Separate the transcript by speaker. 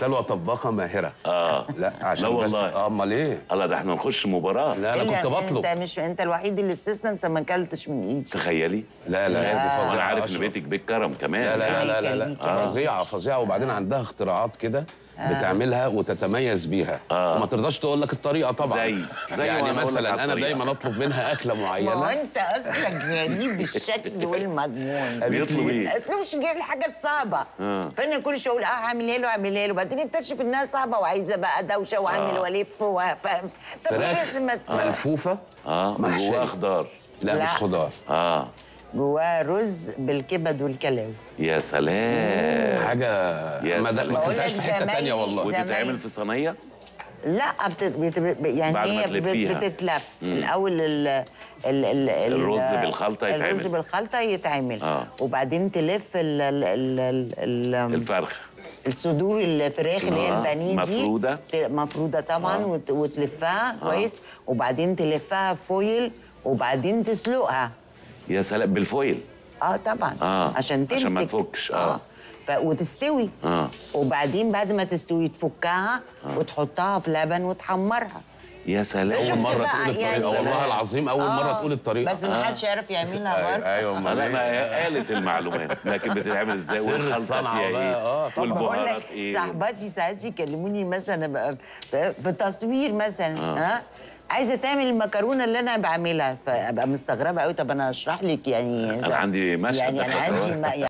Speaker 1: سلوى طباخه ماهره
Speaker 2: اه
Speaker 1: لا عشان
Speaker 2: لا
Speaker 1: بس
Speaker 2: والله.
Speaker 1: اه امال ايه
Speaker 2: الله ده احنا نخش مباراه
Speaker 1: لا انا
Speaker 3: إلا
Speaker 1: كنت بطلب
Speaker 3: انت مش انت الوحيد اللي استثنى انت ما اكلتش من ايدي
Speaker 2: تخيلي
Speaker 1: لا لا لا دي فظيعه
Speaker 2: انا عارف ان
Speaker 1: أشرف.
Speaker 2: بيتك بيت كرم كمان
Speaker 1: لا لا لا لا لا, لا.
Speaker 3: يخليك.
Speaker 1: آه. فظيعه فظيعه وبعدين عندها اختراعات كده بتعملها وتتميز بيها
Speaker 2: آه.
Speaker 1: وما ترضاش تقول لك الطريقه طبعا
Speaker 2: زي- زي
Speaker 1: يعني
Speaker 2: وأنا أقول لك على
Speaker 1: مثلا انا
Speaker 2: الطريقة.
Speaker 1: دايما اطلب منها اكله
Speaker 3: ما هو
Speaker 1: معينه
Speaker 3: انت اصلك غريب الشكل والمضمون
Speaker 2: بيطلب ايه؟
Speaker 3: ما تطلبش غير الحاجه الصعبه
Speaker 2: آه.
Speaker 3: فانا كل شويه اقول اه هعملها له هعملها له بعدين اكتشف انها صعبه وعايزه بقى دوشه واعمل
Speaker 2: آه.
Speaker 3: والف وافهم طب إيه
Speaker 1: فراخ
Speaker 3: لازم أت-
Speaker 1: ملفوفه
Speaker 2: اه
Speaker 1: محشية.
Speaker 2: جواه خضار
Speaker 1: لا,
Speaker 3: لا.
Speaker 1: مش خضار
Speaker 2: اه
Speaker 3: جواه رز بالكبد والكلاوي
Speaker 2: يا سلام
Speaker 1: حاجه
Speaker 2: يا
Speaker 1: ما, ده-
Speaker 2: سلام.
Speaker 1: ما
Speaker 3: بقول
Speaker 1: كنتهاش
Speaker 3: لك
Speaker 1: في حته
Speaker 3: زمايلي-
Speaker 1: تانية والله
Speaker 3: زمايلي.
Speaker 2: وتتعمل في صينيه
Speaker 3: لا بت... بت... بت... يعني
Speaker 2: بعد ما
Speaker 3: هي بت...
Speaker 2: تلفيها.
Speaker 3: بتتلف الاول ال... ال... ال... ال...
Speaker 2: الرز بالخلطة يتعمل.
Speaker 3: الرز بالخلطه يتعمل
Speaker 2: آه.
Speaker 3: وبعدين تلف ال... ال... ال... ال... ال...
Speaker 2: الفرخ
Speaker 3: الصدور الفراخ اللي هي
Speaker 2: آه،
Speaker 3: البانيه دي
Speaker 2: مفرودة.
Speaker 3: ت- مفروده طبعا
Speaker 2: آه.
Speaker 3: وت... وتلفها كويس وبعدين تلفها فويل وبعدين تسلقها
Speaker 2: يا سلام بالفويل
Speaker 3: اه طبعا
Speaker 2: آه،
Speaker 3: عشان تمسك
Speaker 2: عشان ما تفكش، آه.
Speaker 3: ف... وتستوي
Speaker 2: آه.
Speaker 3: وبعدين بعد ما تستوي تفكها وتحطها في لبن وتحمرها
Speaker 2: يا سلام
Speaker 1: اول
Speaker 3: شفت
Speaker 1: مره
Speaker 3: بقى
Speaker 1: تقول الطريقه
Speaker 3: يعني-
Speaker 1: والله العظيم اول مره
Speaker 3: آه،
Speaker 1: تقول الطريقه
Speaker 3: بس ما حدش يعرف يعملها
Speaker 1: ايوه
Speaker 3: برضه
Speaker 1: ايوه امال
Speaker 2: انا ما
Speaker 1: إيه؟
Speaker 2: قالت المعلومات لكن بتتعمل ازاي
Speaker 1: سر
Speaker 2: والخلطه
Speaker 1: الصنعة
Speaker 2: فيها
Speaker 1: بقى، آه،
Speaker 2: ايه
Speaker 1: طبعاً.
Speaker 3: بقول
Speaker 2: والبهارات
Speaker 3: لك
Speaker 2: ايه
Speaker 3: صاحباتي ساعات يكلموني مثلا أبقى في في تصوير مثلا ها عايزه تعمل المكرونه اللي انا بعملها فابقى مستغربه قوي طب انا اشرح لك يعني
Speaker 2: أنا عندي مشهد
Speaker 3: يعني انا
Speaker 2: دخل
Speaker 3: عندي ما-